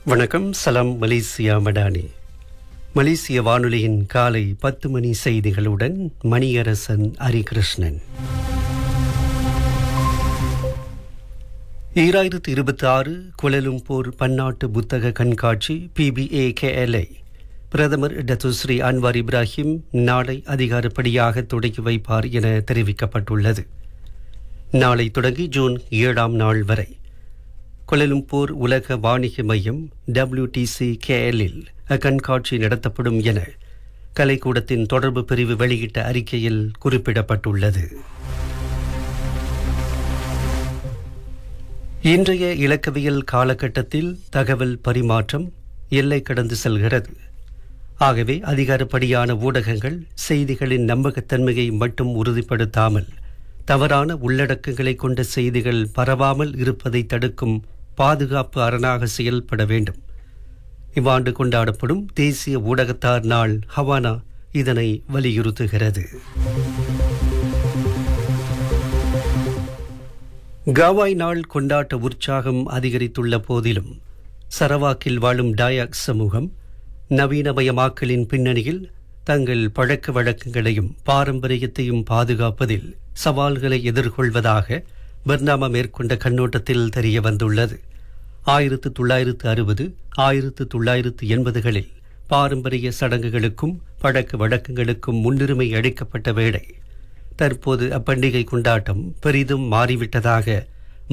வணக்கம் சலாம் மலேசியா மடானி மலேசிய வானொலியின் காலை பத்து மணி செய்திகளுடன் மணியரசன் ஹரிகிருஷ்ணன் ஈராயிரத்து இருபத்தி ஆறு குலலும்பூர் பன்னாட்டு புத்தக கண்காட்சி பிபிஏ கேஎல்ஐ பிரதமர் டத்துஸ்ரீ அன்வார் இப்ராஹிம் நாளை அதிகாரப்படியாக தொடங்கி வைப்பார் என தெரிவிக்கப்பட்டுள்ளது நாளை தொடங்கி ஜூன் ஏழாம் நாள் வரை கொலலும்பூர் உலக வாணிக மையம் டபிள்யூடிசி கேஎல்லில் அக்கண்காட்சி நடத்தப்படும் என கலைக்கூடத்தின் தொடர்பு பிரிவு வெளியிட்ட அறிக்கையில் குறிப்பிடப்பட்டுள்ளது இன்றைய இலக்கவியல் காலகட்டத்தில் தகவல் பரிமாற்றம் எல்லை கடந்து செல்கிறது ஆகவே அதிகாரப்படியான ஊடகங்கள் செய்திகளின் நம்பகத்தன்மையை மட்டும் உறுதிப்படுத்தாமல் தவறான உள்ளடக்கங்களை கொண்ட செய்திகள் பரவாமல் இருப்பதை தடுக்கும் பாதுகாப்பு அரணாக செயல்பட வேண்டும் இவ்வாண்டு கொண்டாடப்படும் தேசிய ஊடகத்தார் நாள் ஹவானா இதனை வலியுறுத்துகிறது காவாய் நாள் கொண்டாட்ட உற்சாகம் அதிகரித்துள்ள போதிலும் சரவாக்கில் வாழும் டாயாக் சமூகம் நவீனமயமாக்கலின் பின்னணியில் தங்கள் பழக்க வழக்கங்களையும் பாரம்பரியத்தையும் பாதுகாப்பதில் சவால்களை எதிர்கொள்வதாக பர்னாமா மேற்கொண்ட கண்ணோட்டத்தில் தெரிய வந்துள்ளது ஆயிரத்து தொள்ளாயிரத்து அறுபது ஆயிரத்து தொள்ளாயிரத்து எண்பதுகளில் பாரம்பரிய சடங்குகளுக்கும் பழக்க வழக்கங்களுக்கும் முன்னுரிமை அளிக்கப்பட்ட வேளை தற்போது அப்பண்டிகை கொண்டாட்டம் பெரிதும் மாறிவிட்டதாக